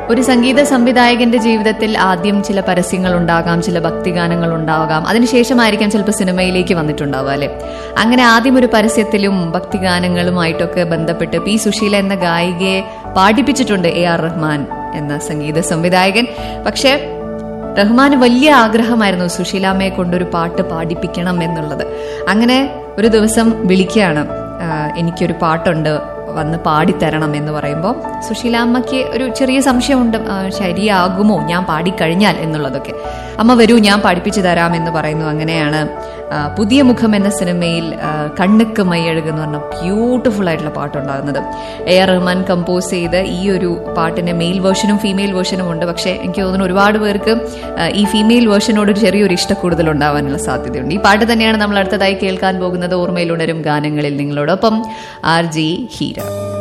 ഒരു സംഗീത സംവിധായകന്റെ ജീവിതത്തിൽ ആദ്യം ചില പരസ്യങ്ങൾ ഉണ്ടാകാം ചില ഭക്തിഗാനങ്ങൾ ഉണ്ടാകാം അതിനുശേഷമായിരിക്കാം ചിലപ്പോൾ സിനിമയിലേക്ക് വന്നിട്ടുണ്ടാവുക അല്ലെ അങ്ങനെ ആദ്യം ഒരു പരസ്യത്തിലും ഭക്തിഗാനങ്ങളുമായിട്ടൊക്കെ ബന്ധപ്പെട്ട് പി സുശീല എന്ന ഗായികയെ പാടിപ്പിച്ചിട്ടുണ്ട് എ ആർ റഹ്മാൻ എന്ന സംഗീത സംവിധായകൻ പക്ഷേ റഹ്മാന് വലിയ ആഗ്രഹമായിരുന്നു സുശീലാമ്മയെ കൊണ്ടൊരു പാട്ട് പാടിപ്പിക്കണം എന്നുള്ളത് അങ്ങനെ ഒരു ദിവസം വിളിക്കുകയാണ് ആ, എനിക്കൊരു പാട്ടുണ്ട് വന്ന് പാടിത്തരണം എന്ന് പറയുമ്പോൾ സുശീലാമ്മയ്ക്ക് ഒരു ചെറിയ സംശയമുണ്ട് ആ, ശരിയാകുമോ ഞാൻ പാടിക്കഴിഞ്ഞാൽ എന്നുള്ളതൊക്കെ അമ്മ വരൂ ഞാൻ പഠിപ്പിച്ചു തരാം എന്ന് പറയുന്നു അങ്ങനെയാണ് ആ, പുതിയ മുഖം എന്ന സിനിമയിൽ ആ, കണ്ണുക്ക് മയ്യഴുക എന്ന് പറഞ്ഞ ബ്യൂട്ടിഫുൾ ആയിട്ടുള്ള പാട്ടുണ്ടാകുന്നത് എ ആർ റഹ്മാൻ കമ്പോസ് ചെയ്ത് ഈ ഒരു പാട്ടിന്റെ മെയിൽ വേർഷനും ഫീമെയിൽ വേർഷനും ഉണ്ട് പക്ഷേ എനിക്ക് തോന്നുന്നു ഒരുപാട് പേർക്ക് ആ, ഈ ഫീമെയിൽ വേർഷനോട് ഒരു ചെറിയൊരു ഇഷ്ടക്കൂടുതൽ ഉണ്ടാവാനുള്ള സാധ്യതയുണ്ട് ഈ പാട്ട് തന്നെയാണ് നമ്മൾ അടുത്തതായി കേൾക്കാൻ പോകുന്നത് ഓർമ്മയിലുണരും ഗാനങ്ങളിൽ നിങ്ങളോടൊപ്പം ആർ ജി ഹീര